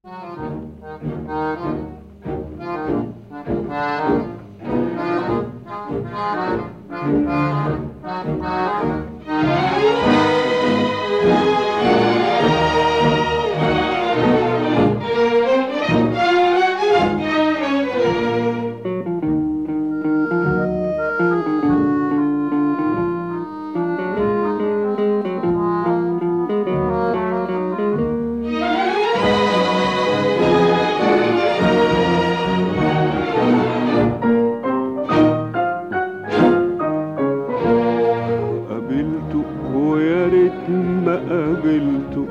قابلته ويا ريت ما قابلته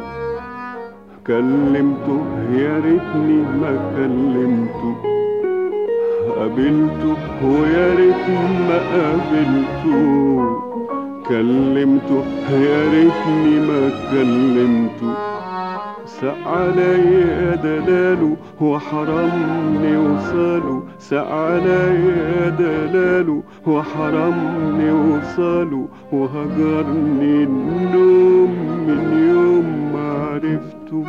كلمته يا ريتني ما كلمته قابلته ويا ريت ما قابلته كلمته يا ريتني ما كلمته ساق عليا دلاله وحرمني وصاله ساق عليا دلاله وحرمني وصاله وهجرني النوم من يوم ما عرفته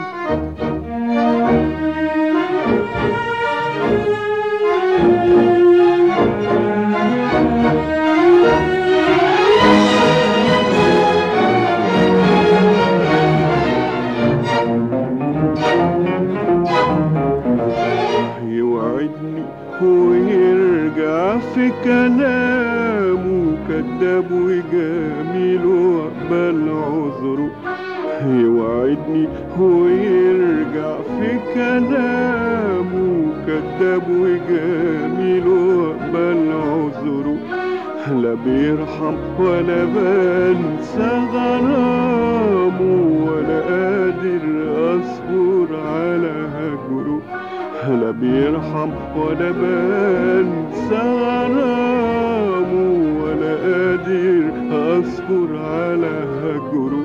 يوعدني ويرجع في كلامه كذاب وجميل واقبل عذره يوعدني ويرجع في كلامه كذاب وجميل واقبل عذره لا بيرحم ولا بنسى غرامه ولا قادر اصبر على هجره لا بيرحم ولا بنسى غرامه ولا قادر اصبر على هجره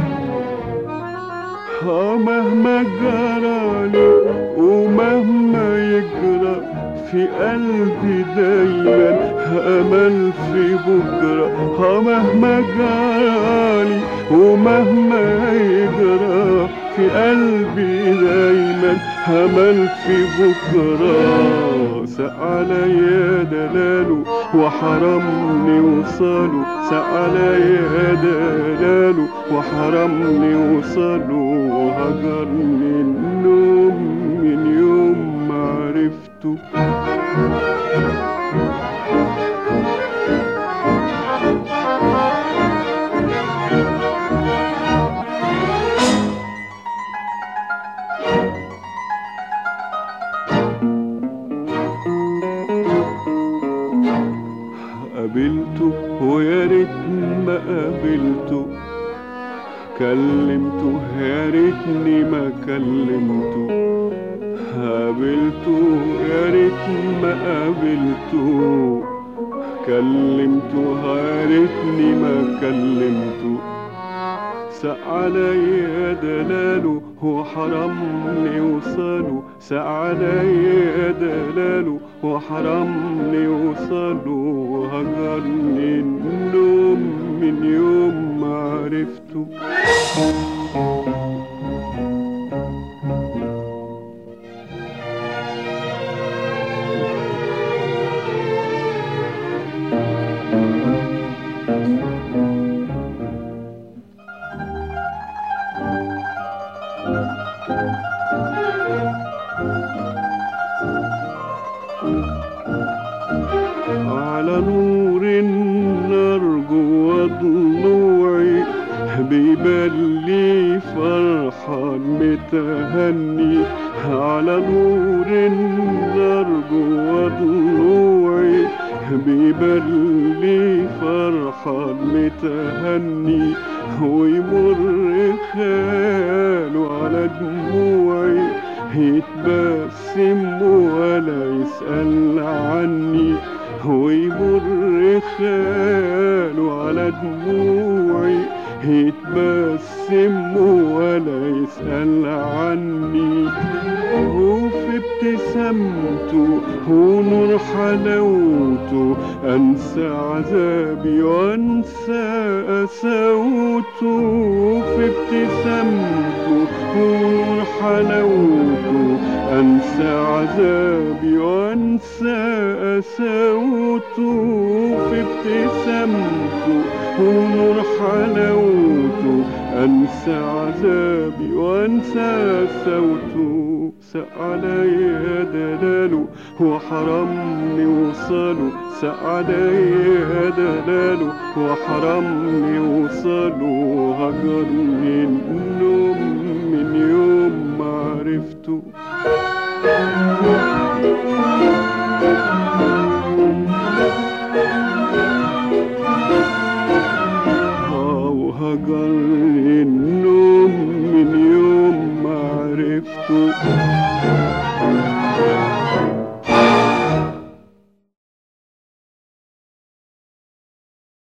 اه مهما جرالي ومهما يجرى في قلبي دايما امل في بكره اه مهما جرالي ومهما يجرى في قلبي دايما امل في بكره ساق عليا دلاله وحرمني وصاله ساق عليا دلاله وحرمني وصاله وهجرني النوم من يوم ما عرفته قابلته ويا ريت ما قابلته كلمته يا ريتني ما كلمته قابلته يا ريت ما قابلته كلمته يا ريتني ما كلمته ساق عليا دلاله وحرمني وصاله ساق عليا دلاله وحرمني وصاله وهجرني النوم من يوم ما عرفته على نور النار جوا ضلوعي بيبان لي فرحان متهني على نور النار جوا ضلوعي بيبان لي فرحان متهني ويمر خاله على دموعي يتبسم ولا يسأل عني ويمر خاله على دموعي يتبسم ولا يسأل عني وفي ابتسامته ونور حلاوته أنسى عذابي وأنسى قساوته في ابتسامته ونور حلاوته أنسى عذابي وأنسى قساوته في ابتسامته ونور حلاوته أنسى عذابي وأنسى صوته سق عليا دلاله وحرمني وصاله سق عليا دلاله وحرمني وصاله هجرني النوم من يوم ما عرفته وهجرني